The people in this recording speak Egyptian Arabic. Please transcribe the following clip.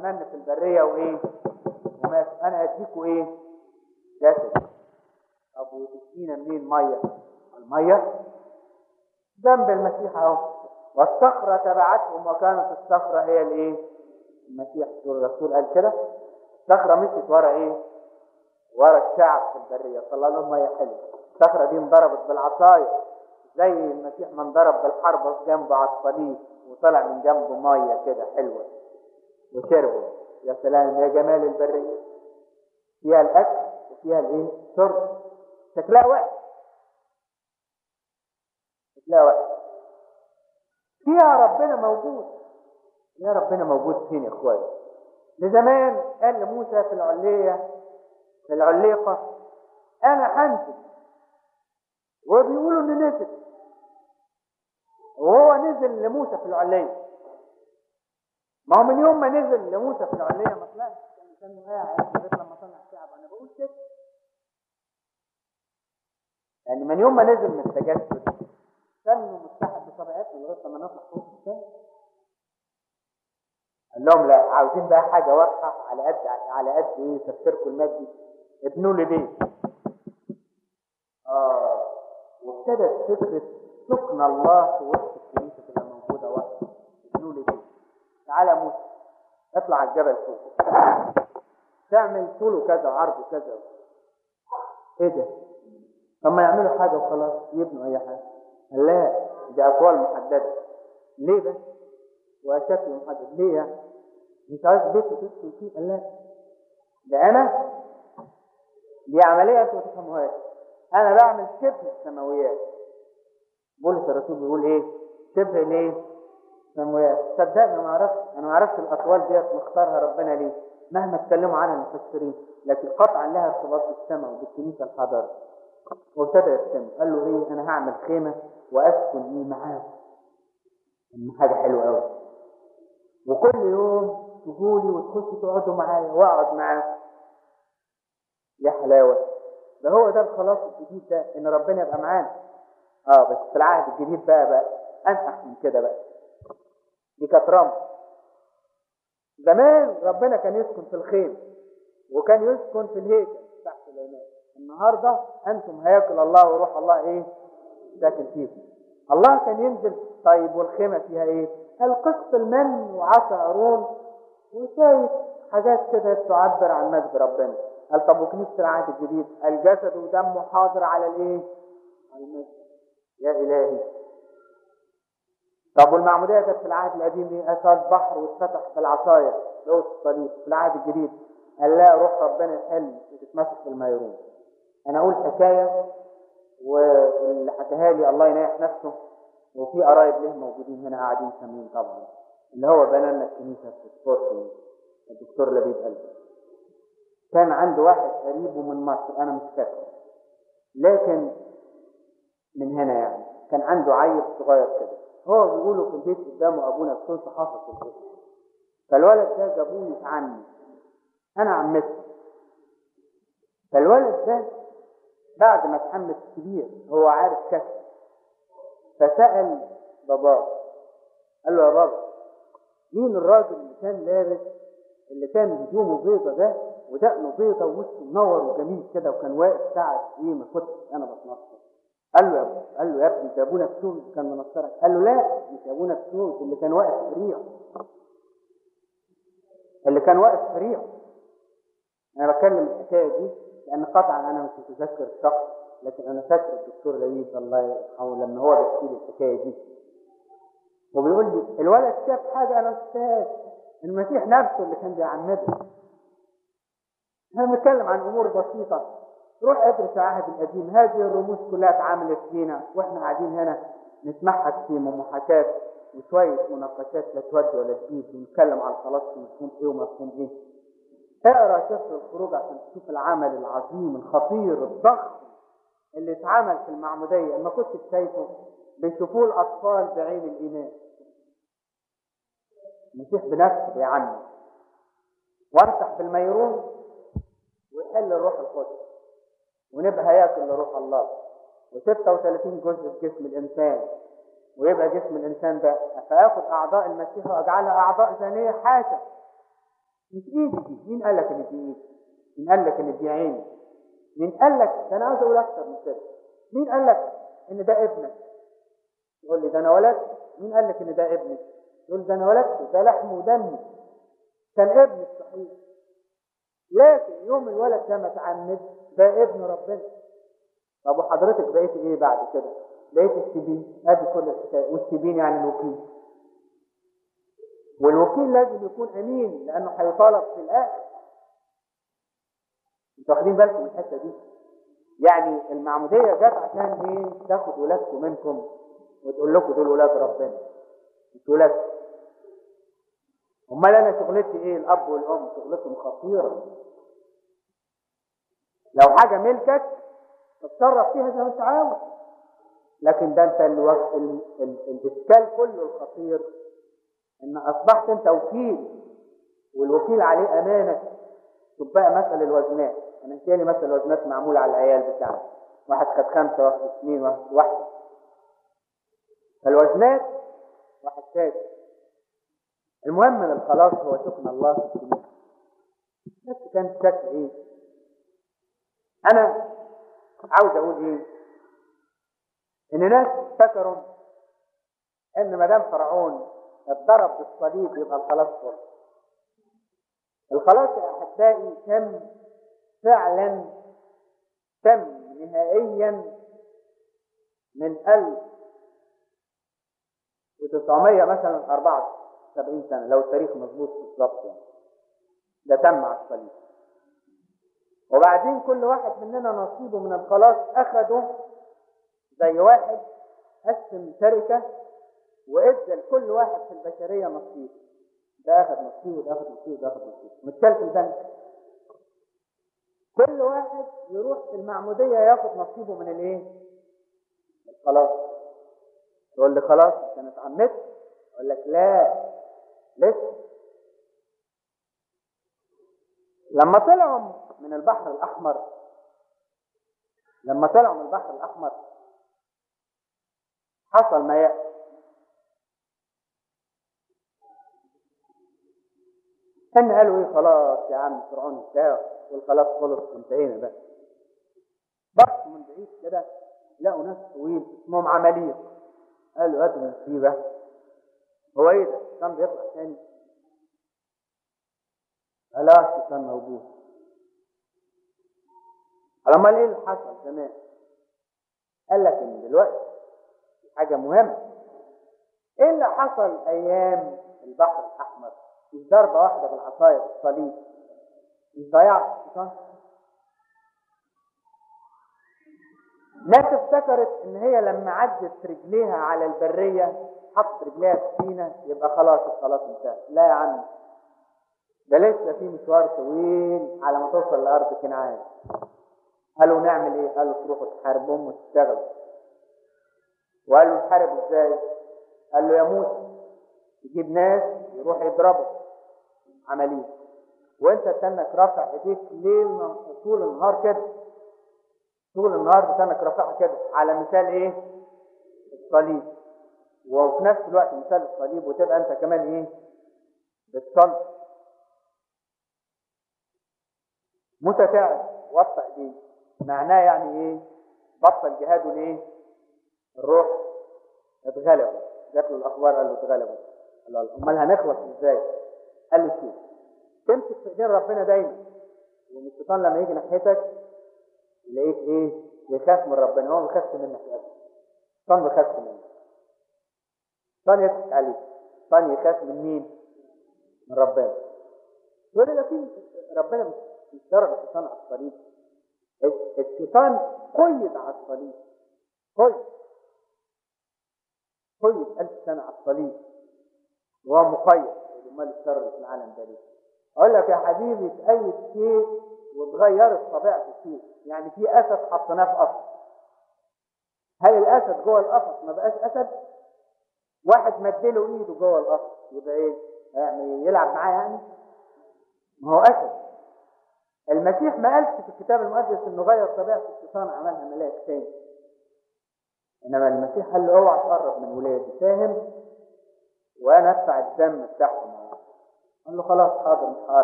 من في البريه وايه ومات انا هديكوا ايه جسد طب وتدينا منين ميه الميه جنب المسيح اهو والصخرة تبعتهم وكانت الصخرة هي الايه المسيح الرسول قال كده الصخرة مشيت ورا ايه ورا الشعب في البرية طلع لهم ميه حلوه الصخرة دي انضربت بالعصاية زي المسيح ما انضرب بالحربة في جنبه على الصليب وطلع من جنبه ميه كده حلوه وشربوا يا سلام يا جمال البرية فيها الأكل وفيها الإيه؟ شرب شكلها وحش شكلها وحش فيها ربنا موجود يا ربنا موجود فين يا اخويا لزمان قال لموسى في العلية في العليقة أنا هنزل وبيقولوا إنه نزل وهو نزل لموسى في العلية ما هو من يوم ما نزل لموسى في العلية ما طلعش كان كان قاعد لغاية لما طلع الشعب أنا بقول كده يعني من يوم ما نزل من التجسد كان متحد بطبيعته لغاية لما نطلع فوق السماء قال لهم لا عاوزين بقى حاجة واضحة على قد على قد ايه تفكيركم المادي ابنوا لي بيت اه وابتدت فكرة سكن الله في وسط الكنيسة تبقى موجودة واحدة ابنوا لي بيت تعالى موسى اطلع على الجبل فوق تعمل طوله كذا وعرضه كذا ايه ده؟ طب ما يعملوا حاجة وخلاص يبنوا أي حاجة قال لا دي أطوال محددة ليه بس؟ وشكل محدد ليه يعني؟ مش عايز بيت تسكن فيه قال لا ده أنا دي عملية أنتوا ما تفهموهاش أنا بعمل شبه السماويات بولس الرسول بيقول إيه؟ شبه ليه؟ سماويات صدقني ما أعرفش أنا ما أعرفش الأطوال ديت مختارها ربنا ليه مهما اتكلموا عنها المفسرين لكن قطعا لها ارتباط بالسماء وبالكنيسة الحضارة وابتدى يرسم قال له ايه انا هعمل خيمه واسكن ايه معاه حاجه حلوه قوي وكل يوم تجولي وتخشوا تقعدوا معايا واقعد معاكم يا حلاوه ده هو ده الخلاص الجديد ده ان ربنا يبقى معانا اه بس في العهد الجديد بقى بقى انفح من كده بقى دي كانت رمز زمان ربنا كان يسكن في الخيم وكان يسكن في الهيكل تحت العناية النهارده انتم هياكل الله وروح الله ايه ساكن فيكم الله كان ينزل طيب والخيمه فيها ايه القسط المن وعصا هارون وشويه حاجات كده تعبر عن مجد ربنا قال طب وكنيسه العهد الجديد الجسد ودمه حاضر على الايه على المجد يا الهي طب والمعموديه كانت في العهد القديم ايه اسد بحر واتفتح بالعصايه لوت الصليب في العهد الجديد قال لا روح ربنا يحل وتتمسك بالميرون انا اقول حكايه واللي حكاها لي الله ينيح نفسه وفي قرايب له موجودين هنا قاعدين سامعين طبعا اللي هو بنى لنا الكنيسه في سبورتنج الدكتور لبيب قلبي كان عنده واحد قريبه من مصر انا مش فاكره لكن من هنا يعني كان عنده عيل صغير كده هو بيقولوا في البيت قدامه ابونا بكون حافظ في البيت فالولد ده جابوه عني انا عمته فالولد ده بعد ما اتحمس كبير هو عارف كسر فسأل باباه قال له يا بابا مين الراجل اللي كان لابس اللي كان هدومه بيضة ده ودقنه بيضة ووشه منور وجميل كده وكان واقف ساعة ايه ما كنت انا بتنصر قال له يا ابو قال له يا ابني ده ابونا بسوس كان منصرك قال له لا مش ابونا بسوس اللي كان واقف في ريحه اللي كان واقف في ريحه انا بتكلم الحكايه دي لان قطعا انا مش متذكر الشخص لكن انا فاكر الدكتور لبيب الله يرحمه لما هو بيحكي لي الحكايه دي وبيقول لي الولد شاف حاجه انا ما شفتهاش المسيح نفسه اللي كان بيعمدها احنا بنتكلم عن امور بسيطه روح ادرس العهد القديم هذه الرموز كلها اتعملت فينا واحنا قاعدين هنا نتمحك في محاكاه وشويه مناقشات لا تودي ولا تجيب ونتكلم عن خلاص مفهوم ايه ومفهوم ايه اقرا سفر الخروج عشان تشوف العمل العظيم الخطير الضخم اللي اتعمل في المعموديه ما كنتش شايفه بيشوفوه الاطفال بعين الايمان المسيح بنفسه بيعمل وامسح بالميرون ويحل الروح القدس ونبقى هياكل لروح الله و36 جزء في جسم الانسان ويبقى جسم الانسان ده فاخد اعضاء المسيح واجعلها اعضاء ثانيه حاشا مش ايدي دي مين قال لك ان دي ايدي مين قال لك ان دي عيني مين قال لك ده انا عاوز اقول اكتر من كده مين قال لك ان ده ابنك يقول لي ده انا ولدت مين قال لك ان ده ابنك يقول ده انا ولدت ده لحم ودمي كان ابنك صحيح لكن يوم الولد ده ما اتعمد ده ابن ربنا طب وحضرتك بقيت ايه بعد كده بقيت السبين ادي كل الحكايه والسبين يعني الوكيل والوكيل لازم يكون امين لانه هيطالب في الاخر انتوا واخدين بالكم من الحته دي يعني المعموديه جت عشان ايه تاخد ولادكم منكم وتقول لكم دول ولاد ربنا مش ولاد امال انا شغلتي ايه الاب والام شغلتهم خطيره لو حاجه ملكك تتصرف فيها زي ما انت عاوز لكن ده انت الوقت ال... ال... الاشكال كله الخطير ان اصبحت انت وكيل والوكيل عليه امانه شوف بقى مثل الوزنات انا جالي مثل الوزنات معمول على العيال بتاعنا واحد خد خمسه واحد اثنين واحد واحده فالوزنات واحد سادس المهم من الخلاص هو شكر الله في السنين بس كان شكل ايه انا عاوز اقول ايه ان ناس افتكروا ان ما دام فرعون اتضرب بالصليب يبقى الخلاص فرص الخلاص يا احبائي تم فعلا تم نهائيا من 1900 مثلا 74 سنه لو التاريخ مظبوط بالظبط يعني ده تم على الصليب وبعدين كل واحد مننا نصيبه من الخلاص اخده زي واحد قسم تركه وادى لكل واحد في البشريه نصيب ده اخذ نصيبه ده اخذ نصيبه ده اخذ نصيبه متشال في البنك كل واحد يروح في المعموديه ياخد نصيبه من الايه؟ الخلاص تقول لي خلاص انا اتعمدت اقول لك لا لسه لما طلعوا من البحر الاحمر لما طلعوا من البحر الاحمر حصل ما يأتي كان قالوا ايه خلاص يا عم فرعون انتهى والخلاص خلص وانتهينا بقى بص من بعيد كده لقوا ناس طويل اسمهم عماليق قالوا هاتوا المصيبه هو ايه ده؟ كان بيطلع تاني قال اه الشيطان موجود قال امال ايه اللي حصل زمان؟ قال لك ان دلوقتي حاجه مهمه ايه اللي حصل ايام البحر الاحمر؟ مش ضربه واحده بالعصايه بالصليب مش ضيعت الشيطان ناس افتكرت ان هي لما عدت رجليها على البريه حط رجليها في سينا يبقى خلاص الخلاص انتهى لا يا عم ده لسه في مشوار طويل على ما توصل لارض كنعان قالوا نعمل ايه؟ قالوا تروحوا تحاربهم وتشتغلوا وقالوا نحارب ازاي؟ قال له يا موسى يجيب ناس يروح يضربوا عمليه وانت تنك رافع ايديك ليل طول النهار كده طول النهار بتنك رافعها كده على مثال ايه؟ الصليب وفي نفس الوقت مثال الصليب وتبقى انت كمان ايه؟ بتصلي موسى تعب وطى ايديه معناه يعني ايه؟ بطل جهاده ليه؟ الروح اتغلبوا جات له الاخبار قال له اتغلبوا قال له امال هنخلص ازاي؟ قال له شوف تمسك في ايدين ربنا دايما وان الشيطان لما يجي ناحيتك يلاقيك ايه؟ يخاف من ربنا هو ما بيخافش منك ابدا الشيطان ما بيخافش منك الشيطان يضحك عليك الشيطان يخاف من مين؟ من ربنا يقول ده في ربنا مش مش ضرب الشيطان على الصليب الشيطان قيد على الصليب قيد قيد ألف سنة على الصليب وهو مقيد امال الشر اللي في العالم ده ليه؟ اقول لك يا حبيبي تأيد شيء وتغيرت طبيعة الشيء يعني في اسد حطيناه في قفص هل الاسد جوه القفص ما بقاش اسد؟ واحد مدله ايده جوه القفص يبقى ايه؟ يعني يلعب معاه يعني؟ ما هو اسد المسيح ما قالش في الكتاب المقدس انه غير طبيعه الشيطان عملها ملاك تاني انما المسيح قال له اوعى تقرب من ولادي فاهم؟ وانا ادفع الدم بتاعهم قال له خلاص حاضر مش هقرب